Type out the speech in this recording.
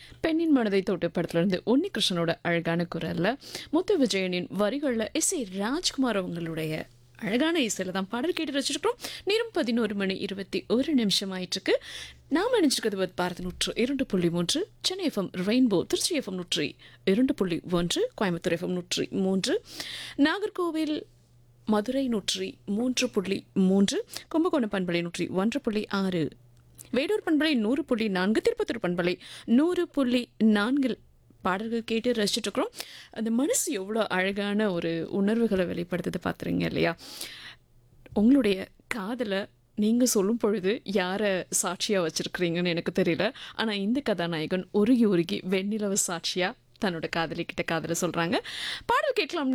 பெண்ணின் மனதை தொட்டு படத்துலேருந்து உன்னி கிருஷ்ணனோட அழகான குரல்ல முத்து விஜயனின் வரிகளில் எஸ் ஏ ராஜ்குமார் அவங்களுடைய அழகான இசையில் தான் பாடல் கேட்டு வச்சிருக்கிறோம் நேரம் பதினோரு மணி இருபத்தி ஒரு நிமிஷம் ஆயிட்டிருக்கு நாம் நினைச்சிருக்கிறது வந்து பாரத நூற்று இரண்டு புள்ளி மூன்று Chennai FM rainbow Tiruchi FM நூற்றி இரண்டு புள்ளி ஒன்று கோயம்புத்தூர் எஃப்எம் நூற்றி மூன்று நாகர்கோவில் மதுரை நூற்றி மூன்று புள்ளி மூன்று கும்பகோணம் பண்பலை நூற்றி ஒன்று புள்ளி ஆறு வேடூர் பண்பலை நூறு புள்ளி நான்கு திருப்பத்தூர் பண்பலை நூறு புள்ளி நான்கில் பாடல்கள் கேட்டு ரசிச்சுட்டு இருக்கிறோம் அந்த மனசு எவ்வளோ அழகான ஒரு உணர்வுகளை வெளிப்படுத்துது பார்த்துறீங்க இல்லையா உங்களுடைய காதலை நீங்கள் சொல்லும் பொழுது யாரை சாட்சியாக வச்சுருக்கிறீங்கன்னு எனக்கு தெரியல ஆனால் இந்த கதாநாயகன் உருகி உருகி வெண்ணிலவு சாட்சியாக தன்னோட காதலிக்கிட்ட காதலை சொல்கிறாங்க பாடல் கேட்கலாம்